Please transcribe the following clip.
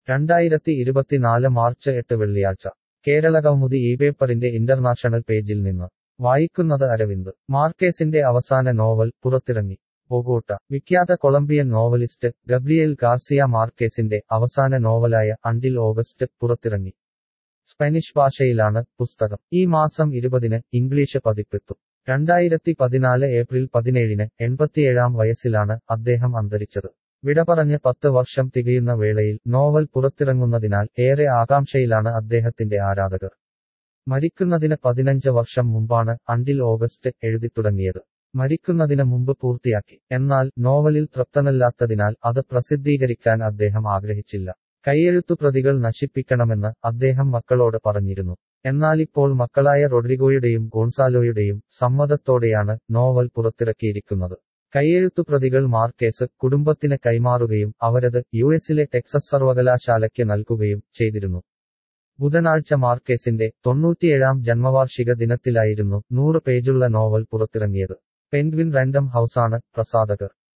രണ്ടായിരത്തി ഇരുപത്തിനാല് മാർച്ച് എട്ട് വെള്ളിയാഴ്ച കേരളകൗമുദി ഈ പേപ്പറിന്റെ ഇന്റർനാഷണൽ പേജിൽ നിന്ന് വായിക്കുന്നത് അരവിന്ദ് മാർക്കേസിന്റെ അവസാന നോവൽ പുറത്തിറങ്ങി ബൊഗോട്ട വിഖ്യാത കൊളംബിയൻ നോവലിസ്റ്റ് ഗബ്രിയേൽ ഗാർസിയ മാർക്കേസിന്റെ അവസാന നോവലായ അണ്ടിൽ ഓഗസ്റ്റ് പുറത്തിറങ്ങി സ്പാനിഷ് ഭാഷയിലാണ് പുസ്തകം ഈ മാസം ഇരുപതിന് ഇംഗ്ലീഷ് പതിപ്പെത്തും രണ്ടായിരത്തി പതിനാല് ഏപ്രിൽ പതിനേഴിന് എൺപത്തിയേഴാം വയസ്സിലാണ് അദ്ദേഹം അന്തരിച്ചത് വിട പറഞ്ഞ് പത്ത് വർഷം തികയുന്ന വേളയിൽ നോവൽ പുറത്തിറങ്ങുന്നതിനാൽ ഏറെ ആകാംക്ഷയിലാണ് അദ്ദേഹത്തിന്റെ ആരാധകർ മരിക്കുന്നതിന് പതിനഞ്ച് വർഷം മുമ്പാണ് അണ്ടിൽ ഓഗസ്റ്റ് എഴുതിത്തുടങ്ങിയത് മരിക്കുന്നതിന് മുമ്പ് പൂർത്തിയാക്കി എന്നാൽ നോവലിൽ തൃപ്തനല്ലാത്തതിനാൽ അത് പ്രസിദ്ധീകരിക്കാൻ അദ്ദേഹം ആഗ്രഹിച്ചില്ല കൈയെഴുത്തുപ്രതികൾ നശിപ്പിക്കണമെന്ന് അദ്ദേഹം മക്കളോട് പറഞ്ഞിരുന്നു എന്നാലിപ്പോൾ മക്കളായ റൊഡ്രിഗോയുടെയും ഗോൺസാലോയുടെയും സമ്മതത്തോടെയാണ് നോവൽ പുറത്തിറക്കിയിരിക്കുന്നത് കൈയെഴുത്തുപ്രതികൾ മാർക്കേസ് കുടുംബത്തിന് കൈമാറുകയും അവരത് യു എസിലെ ടെക്സസ് സർവകലാശാലയ്ക്ക് നൽകുകയും ചെയ്തിരുന്നു ബുധനാഴ്ച മാർക്കേസിന്റെ തൊണ്ണൂറ്റിയേഴാം ജന്മവാർഷിക ദിനത്തിലായിരുന്നു നൂറ് പേജുള്ള നോവൽ പുറത്തിറങ്ങിയത് പെൻഗ്വിൻ റാൻഡം ഹൌസാണ് പ്രസാധകർ